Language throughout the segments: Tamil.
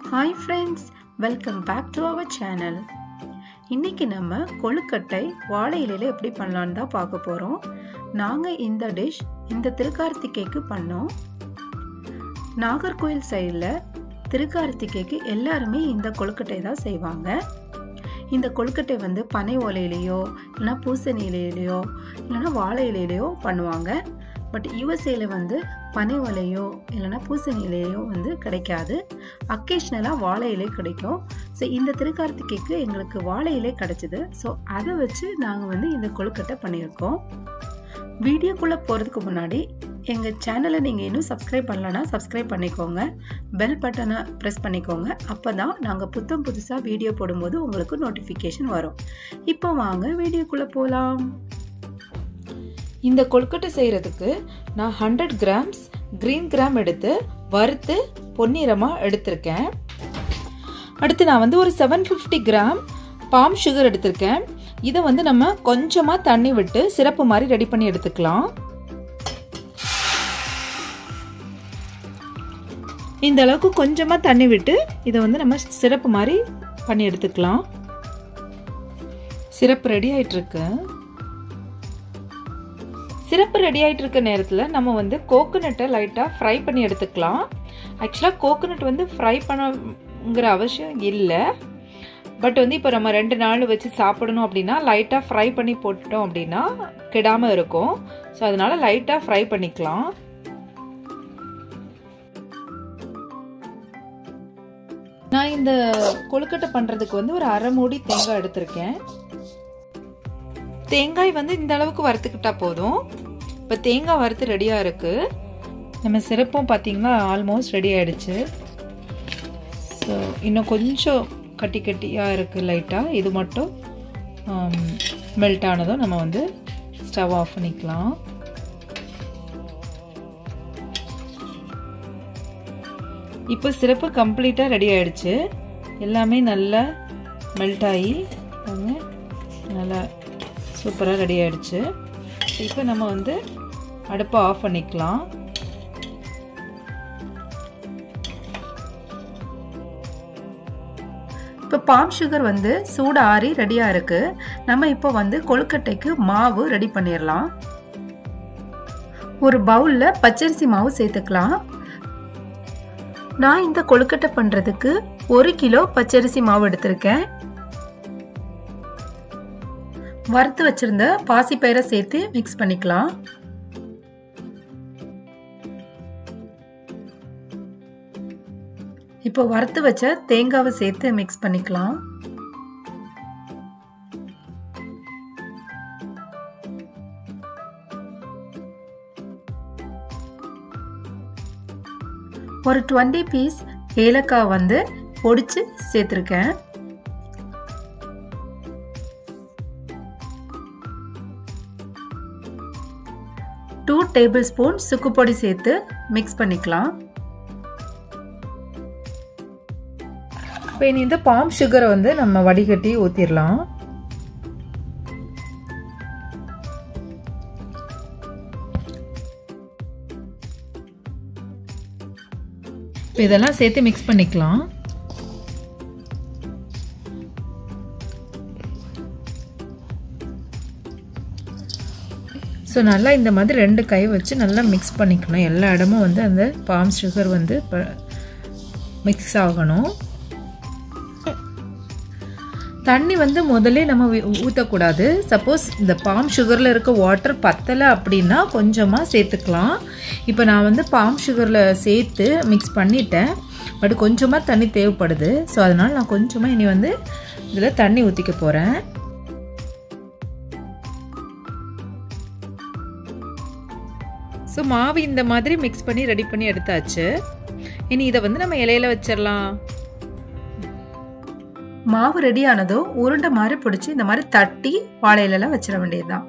Hi friends welcome back to our channel இன்னைக்கு நம்ம கொழுக்கட்டை வாழை இலையில எப்படி பண்ணலான்னு தான் பார்க்க போகிறோம் நாங்கள் இந்த டிஷ் இந்த திருக்கார்த்திகைக்கு பண்ணோம் நாகர்கோயில் சைடில் திருக்கார்த்திகைக்கு எல்லாருமே இந்த கொழுக்கட்டை தான் செய்வாங்க இந்த கொழுக்கட்டை வந்து பனை ஓலையிலையோ இல்லைனா பூசணி இலையிலையோ இல்லைனா வாழை இலையிலையோ பண்ணுவாங்க பட் யூஎஸ்ஏல வந்து பனை ஓலையோ இல்லைனா பூசணி இலையோ வந்து கிடைக்காது அக்கேஷ்னலாக வாழை இலை கிடைக்கும் ஸோ இந்த திருக்கார்த்திகைக்கு எங்களுக்கு வாழை இலை கிடச்சிது ஸோ அதை வச்சு நாங்கள் வந்து இந்த கொழுக்கட்டை பண்ணியிருக்கோம் வீடியோக்குள்ளே போகிறதுக்கு முன்னாடி எங்கள் சேனலை நீங்கள் இன்னும் சப்ஸ்கிரைப் பண்ணலன்னா சப்ஸ்கிரைப் பண்ணிக்கோங்க பெல் பட்டனை ப்ரெஸ் பண்ணிக்கோங்க அப்போ தான் நாங்கள் புத்தம் புதுசாக வீடியோ போடும்போது உங்களுக்கு நோட்டிஃபிகேஷன் வரும் இப்போ வாங்க வீடியோக்குள்ளே போகலாம் இந்த கொழுக்கட்டை செய்கிறதுக்கு நான் ஹண்ட்ரட் கிராம்ஸ் க்ரீன் கிராம் எடுத்து வறுத்து பொன்னிறமாக எடுத்திருக்கேன் அடுத்து நான் வந்து ஒரு seven fifty gram palm sugar எடுத்திருக்கேன் இதை வந்து நம்ம கொஞ்சமாக தண்ணி விட்டு சிறப்பு மாதிரி ரெடி பண்ணி எடுத்துக்கலாம் இந்த அளவுக்கு கொஞ்சமாக தண்ணி விட்டு இதை வந்து நம்ம சிறப்பு மாதிரி பண்ணி எடுத்துக்கலாம் சிறப்பு ரெடி ஆயிட்டுருக்கு சிறப்பு ரெடி ஆகிட்டு இருக்க நேரத்தில் நம்ம வந்து கோகோனட்டை லைட்டாக ஃப்ரை பண்ணி எடுத்துக்கலாம் ஆக்சுவலாக கோகோனட் வந்து ஃப்ரை பண்ணங்கிற அவசியம் இல்லை பட் வந்து இப்போ நம்ம ரெண்டு நாள் வச்சு சாப்பிடணும் அப்படின்னா லைட்டாக ஃப்ரை பண்ணி போட்டோம் அப்படின்னா கெடாமல் இருக்கும் ஸோ அதனால லைட்டாக ஃப்ரை பண்ணிக்கலாம் நான் இந்த கொழுக்கட்டை பண்ணுறதுக்கு வந்து ஒரு அரை மூடி தேங்காய் எடுத்திருக்கேன் தேங்காய் வந்து இந்த அளவுக்கு வறுத்துக்கிட்டா போதும் இப்போ தேங்காய் வறுத்து ரெடியாக இருக்குது நம்ம சிறப்பும் பார்த்தீங்கன்னா ஆல்மோஸ்ட் ரெடி ஆகிடுச்சு ஸோ இன்னும் கொஞ்சம் கட்டி கட்டியாக இருக்குது லைட்டாக இது மட்டும் மெல்ட் ஆனதும் நம்ம வந்து ஸ்டவ் ஆஃப் பண்ணிக்கலாம் இப்போ சிறப்பு கம்ப்ளீட்டாக ரெடி ஆகிடுச்சு எல்லாமே நல்லா மெல்ட் ஆகி நல்லா சூப்பராக ரெடி ஆகிடுச்சு இப்போ நம்ம வந்து அடுப்பை ஆஃப் பண்ணிக்கலாம் இப்போ பாம் சுகர் வந்து சூடு ஆறி ரெடியாக இருக்குது நம்ம இப்போ வந்து கொழுக்கட்டைக்கு மாவு ரெடி பண்ணிடலாம் ஒரு பவுலில் பச்சரிசி மாவு சேர்த்துக்கலாம் நான் இந்த கொழுக்கட்டை பண்ணுறதுக்கு ஒரு கிலோ பச்சரிசி மாவு எடுத்திருக்கேன் வறுத்து வச்சிருந்த பாசிப்பயிரை சேர்த்து மிக்ஸ் பண்ணிக்கலாம் இப்போ வறுத்து வச்ச தேங்காவை சேர்த்து மிக்ஸ் பண்ணிக்கலாம் ஒரு டுவெண்ட்டி பீஸ் ஏலக்காய் வந்து பொடிச்சு சேர்த்துருக்கேன் டூ டேபிள் ஸ்பூன் சுக்கு பொடி சேர்த்து மிக்ஸ் பண்ணிக்கலாம் இப்போ இனி இந்த பாம் சுகரை வந்து நம்ம வடிகட்டி ஊற்றிடலாம் இப்போ இதெல்லாம் சேர்த்து மிக்ஸ் பண்ணிக்கலாம் ஸோ நல்லா இந்த மாதிரி ரெண்டு கை வச்சு நல்லா மிக்ஸ் பண்ணிக்கணும் எல்லா இடமும் வந்து அந்த பாம் சுகர் வந்து மிக்ஸ் ஆகணும் தண்ணி வந்து முதல்ல நம்ம ஊற்றக்கூடாது சப்போஸ் இந்த பாம் சுகரில் இருக்க வாட்டர் பத்தலை அப்படின்னா கொஞ்சமாக சேர்த்துக்கலாம் இப்போ நான் வந்து பாம் சுகரில் சேர்த்து மிக்ஸ் பண்ணிட்டேன் பட் கொஞ்சமாக தண்ணி தேவைப்படுது ஸோ அதனால் நான் கொஞ்சமாக இனி வந்து இதில் தண்ணி ஊற்றிக்க போகிறேன் ஸோ மாவு இந்த மாதிரி மிக்ஸ் பண்ணி ரெடி பண்ணி எடுத்தாச்சு இனி இதை வந்து நம்ம இலையில வச்சிடலாம் மாவு ரெடி ஆனதும் உருண்டை மாதிரி பிடிச்சி இந்த மாதிரி தட்டி வாழையிலலாம் வச்சிட வேண்டியதுதான்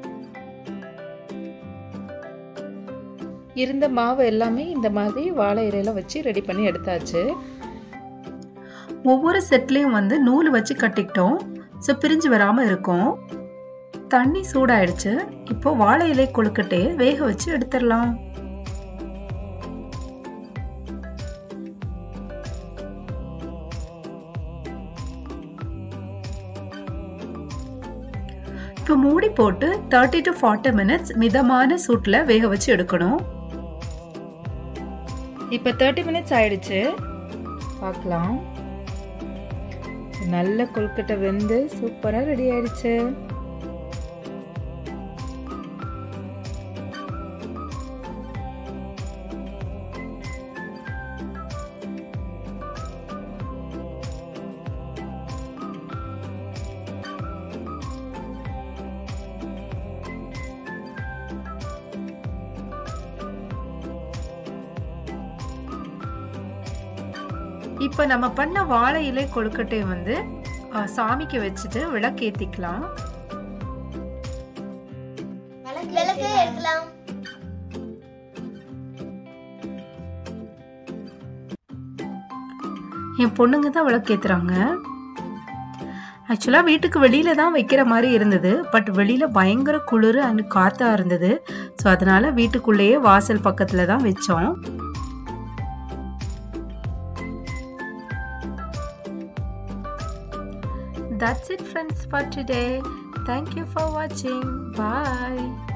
இருந்த மாவு எல்லாமே இந்த மாதிரி வாழை இலையில வச்சு ரெடி பண்ணி எடுத்தாச்சு ஒவ்வொரு செட்லேயும் வந்து நூல் வச்சு கட்டிக்கிட்டோம் ஸோ பிரிஞ்சு வராமல் இருக்கும் தண்ணி சூடாயிடுச்சு இப்போ வாழை இலை கொழுக்கட்டையை வேக வச்சு எடுத்துடலாம் இப்போ மூடி போட்டு தேர்ட்டி டு ஃபார்ட்டி மினிட்ஸ் மிதமான சூட்டில் வேக வச்சு எடுக்கணும் இப்போ தேர்ட்டி மினிட்ஸ் ஆயிடுச்சு பார்க்கலாம் நல்ல கொழுக்கட்டை வெந்து சூப்பராக ரெடி ஆயிடுச்சு இப்போ நம்ம பண்ண வாழை இலை கொழுக்கட்டையை வந்து அஹ், சாமிக்கு வச்சுட்டு விளக்கேத்திக்கலாம் விளக்கு எடுக்கலாம் என் பொண்ணுங்க தான் விளக்கேத்துறாங்க ஆக்சுவலாக வீட்டுக்கு வெளியில தான் வைக்கிற மாதிரி இருந்தது பட் வெளியில பயங்கர குளிர் அண்ட் காத்தா இருந்தது ஸோ அதனால வீட்டுக்குள்ளேயே வாசல் பக்கத்துல தான் வச்சோம் That's it friends for today. Thank you for watching. Bye.